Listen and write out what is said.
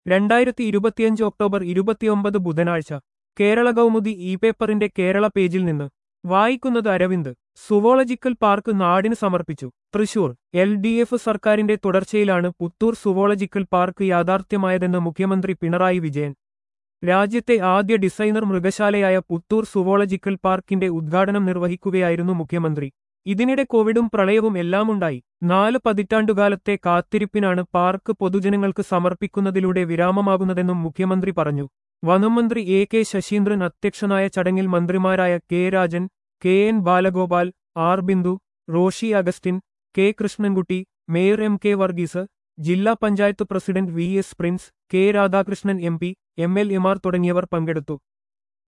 രണ്ടായിരത്തി ഇരുപത്തിയഞ്ച് ഒക്ടോബർ ഇരുപത്തിയൊമ്പത് ബുധനാഴ്ച കേരള കൗമുദി ഇ പേപ്പറിന്റെ കേരള പേജിൽ നിന്ന് വായിക്കുന്നത് അരവിന്ദ് സുവോളജിക്കൽ പാർക്ക് നാടിന് സമർപ്പിച്ചു തൃശൂർ എൽ ഡി എഫ് സർക്കാരിന്റെ തുടർച്ചയിലാണ് പുത്തൂർ സുവോളജിക്കൽ പാർക്ക് യാഥാർത്ഥ്യമായതെന്ന് മുഖ്യമന്ത്രി പിണറായി വിജയൻ രാജ്യത്തെ ആദ്യ ഡിസൈനർ മൃഗശാലയായ പുത്തൂർ സുവോളജിക്കൽ പാർക്കിന്റെ ഉദ്ഘാടനം നിർവഹിക്കുകയായിരുന്നു മുഖ്യമന്ത്രി ഇതിനിടെ കോവിഡും പ്രളയവും എല്ലാമുണ്ടായി നാല് പതിറ്റാണ്ടുകാലത്തെ കാത്തിരിപ്പിനാണ് പാർക്ക് പൊതുജനങ്ങൾക്ക് സമർപ്പിക്കുന്നതിലൂടെ വിരാമമാകുന്നതെന്നും മുഖ്യമന്ത്രി പറഞ്ഞു വനംമന്ത്രി എ കെ ശശീന്ദ്രൻ അധ്യക്ഷനായ ചടങ്ങിൽ മന്ത്രിമാരായ K Rajan K N Balagopal R Bindu Roshy Augustine K Krishnankutty mayor M K Varghese ജില്ലാ panchayat president V S Prince K Radhakrishnan M P M L എമാർ തുടങ്ങിയവർ പങ്കെടുത്തു